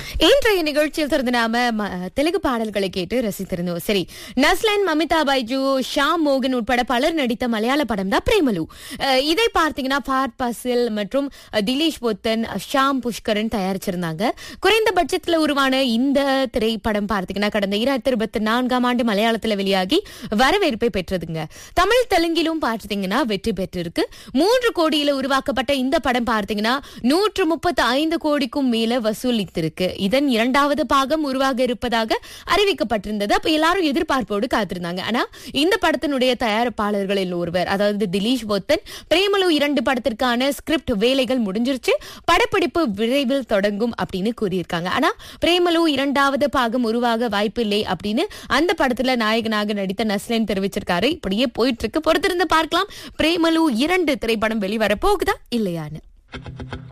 இன்றைய நிகழ்ச்சியில் திறந்து நாம ம- தெலுங்கு பாடல்களை கேட்டு ரசித்திருந்தோம் சரி நஸ்லன் மமிதா பைஜு ஷாம் மோகன் உட்பட பலர் நடித்த மலையாள படம் தான் பிரேமலு அஹ், இதை பார்த்தீங்கன்னா ஃபார் பசில் மற்றும் அஹ், திலீஷ் பொத்தன் அஹ், ஷாம் புஷ்கரன் தயாரிச்சிருந்தாங்க குறைந்த பட்ஜெட்ல உருவான இந்த திரைப்படம் பார்த்தீங்கன்னா கடந்த இரண்டாயிரத்தி இருபத்தி நான்காம் ஆண்டு மலையாளத்துல வெளியாகி வரவேற்பை பெற்றதுங்க தமிழ் தெலுங்கிலும் பார்த்தீங்கன்னா வெற்றி பெற்றிருக்கு மூன்று கோடியில உருவாக்கப்பட்ட இந்த படம் பார்த்தீங்கன்னா நூற்று முப்பத்தி ஐந்து கோடிக்கும் மேல வசூலித்திருக்கு இதன் இரண்டாவது பாகம் உருவாக இருப்பதாக அறிவிக்கப்பட்டிருந்தது அப்ப எல்லாரும் எதிர்பார்ப்போடு காத்திருந்தாங்க ஆனா இந்த படத்தினுடைய தயாரிப்பாளர்களில் ஒருவர் அதாவது திலீஷ் பொத்தன் பிரேமலு இரண்டு படத்திற்கான ஸ்கிரிப்ட் வேலைகள் முடிஞ்சிருச்சு படப்பிடிப்பு விரைவில் தொடங்கும் அப்படின்னு கூறியிருக்காங்க ஆனா பிரேமலு இரண்டாவது பாகம் உருவாக வாய்ப்பில்லை அப்படின்னு அந்த படத்துல நாயகனாக நடித்த நஸ்லின் தெரிவிச்சிருக்காரு இப்படியே போயிட்டு இருக்கு பொறுத்திருந்து பார்க்கலாம் பிரேமலு இரண்டு திரைப்படம் வெளிவர போகுதா இல்லையான்னு